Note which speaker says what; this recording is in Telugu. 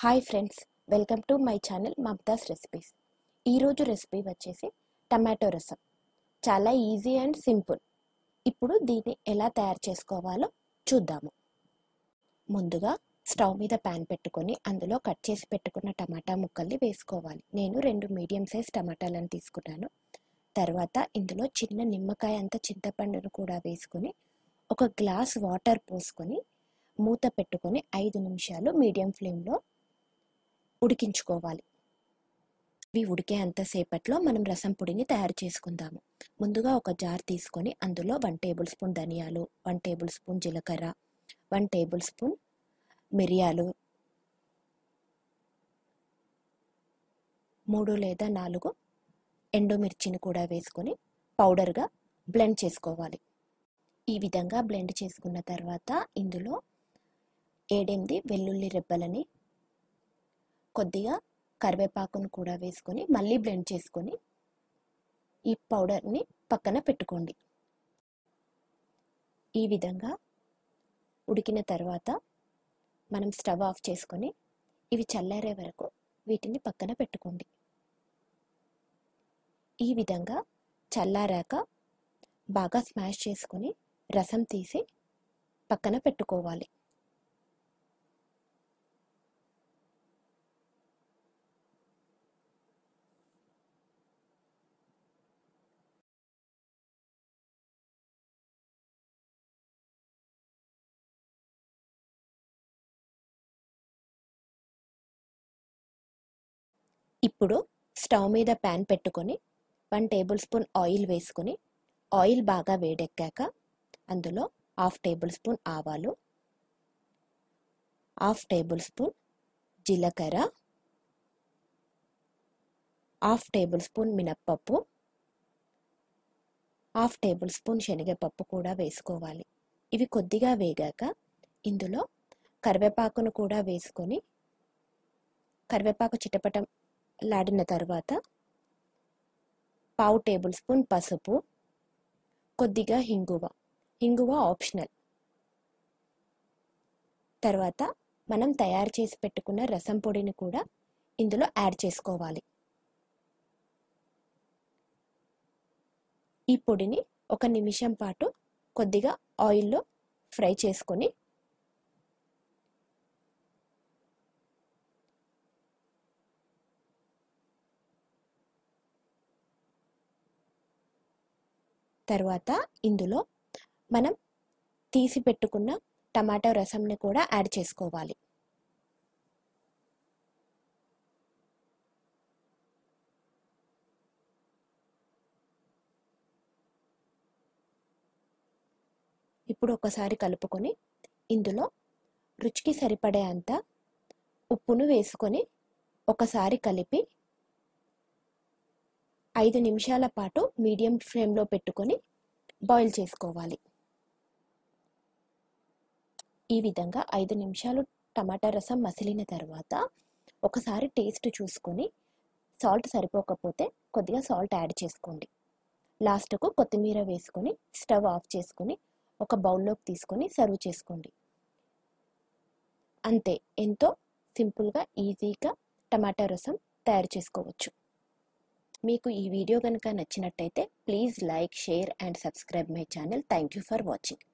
Speaker 1: hi friends welcome to my channel Mamatha's recipes ఈరోజు రెసిపీ వచ్చేసి టమాటో రసం చాలా ఈజీ అండ్ సింపుల్ ఇప్పుడు దీన్ని ఎలా తయారు చేసుకోవాలో చూద్దాము ముందుగా స్టవ్ మీద ప్యాన్ పెట్టుకొని అందులో కట్ చేసి పెట్టుకున్న టమాటా ముక్కల్ని వేసుకోవాలి నేను రెండు మీడియం సైజ్ టమాటాలను తీసుకున్నాను తర్వాత ఇందులో చిన్న నిమ్మకాయ అంత చింతపండును కూడా వేసుకొని ఒక గ్లాస్ వాటర్ పోసుకొని మూత పెట్టుకొని ఐదు నిమిషాలు మీడియం ఫ్లేమ్లో ఉడికించుకోవాలి ఇవి ఉడికే అంతసేపట్లో మనం రసం పొడిని తయారు చేసుకుందాము ముందుగా ఒక జార్ తీసుకొని అందులో వన్ టేబుల్ స్పూన్ ధనియాలు వన్ టేబుల్ స్పూన్ జీలకర్ర వన్ టేబుల్ స్పూన్ మిరియాలు మూడు లేదా నాలుగు ఎండుమిర్చిని కూడా వేసుకొని పౌడర్గా బ్లెండ్ చేసుకోవాలి ఈ విధంగా బ్లెండ్ చేసుకున్న తర్వాత ఇందులో ఏడెనిమిది వెల్లుల్లి రెబ్బలని కొద్దిగా కరివేపాకును కూడా వేసుకొని మళ్ళీ బ్లెండ్ చేసుకొని ఈ పౌడర్ని పక్కన పెట్టుకోండి ఈ విధంగా ఉడికిన తర్వాత మనం స్టవ్ ఆఫ్ చేసుకొని ఇవి చల్లారే వరకు వీటిని పక్కన పెట్టుకోండి ఈ విధంగా చల్లారాక బాగా స్మాష్ చేసుకొని రసం తీసి పక్కన పెట్టుకోవాలి ఇప్పుడు స్టవ్ మీద ప్యాన్ పెట్టుకొని వన్ టేబుల్ స్పూన్ ఆయిల్ వేసుకొని ఆయిల్ బాగా వేడెక్కాక అందులో హాఫ్ టేబుల్ స్పూన్ ఆవాలు హాఫ్ టేబుల్ స్పూన్ జీలకర్ర హాఫ్ టేబుల్ స్పూన్ మినప్పప్పు హాఫ్ టేబుల్ స్పూన్ శనగపప్పు కూడా వేసుకోవాలి ఇవి కొద్దిగా వేగాక ఇందులో కరివేపాకును కూడా వేసుకొని కరివేపాకు చిటపటం లాడిన తర్వాత పావు టేబుల్ స్పూన్ పసుపు కొద్దిగా హింగువ హింగువ ఆప్షనల్ తర్వాత మనం తయారు చేసి పెట్టుకున్న రసం పొడిని కూడా ఇందులో యాడ్ చేసుకోవాలి ఈ పొడిని ఒక నిమిషం పాటు కొద్దిగా ఆయిల్లో ఫ్రై చేసుకొని తర్వాత ఇందులో మనం తీసి పెట్టుకున్న టమాటో రసంని కూడా యాడ్ చేసుకోవాలి ఇప్పుడు ఒకసారి కలుపుకొని ఇందులో రుచికి సరిపడే అంత ఉప్పును వేసుకొని ఒకసారి కలిపి ఐదు నిమిషాల పాటు మీడియం ఫ్లేమ్లో పెట్టుకొని బాయిల్ చేసుకోవాలి ఈ విధంగా ఐదు నిమిషాలు టమాటా రసం మసిలిన తర్వాత ఒకసారి టేస్ట్ చూసుకొని సాల్ట్ సరిపోకపోతే కొద్దిగా సాల్ట్ యాడ్ చేసుకోండి లాస్ట్కు కొత్తిమీర వేసుకొని స్టవ్ ఆఫ్ చేసుకొని ఒక బౌల్లోకి తీసుకొని సర్వ్ చేసుకోండి అంతే ఎంతో సింపుల్గా ఈజీగా టమాటా రసం తయారు చేసుకోవచ్చు మీకు ఈ వీడియో కనుక నచ్చినట్టయితే please like share and subscribe my channel thank you for watching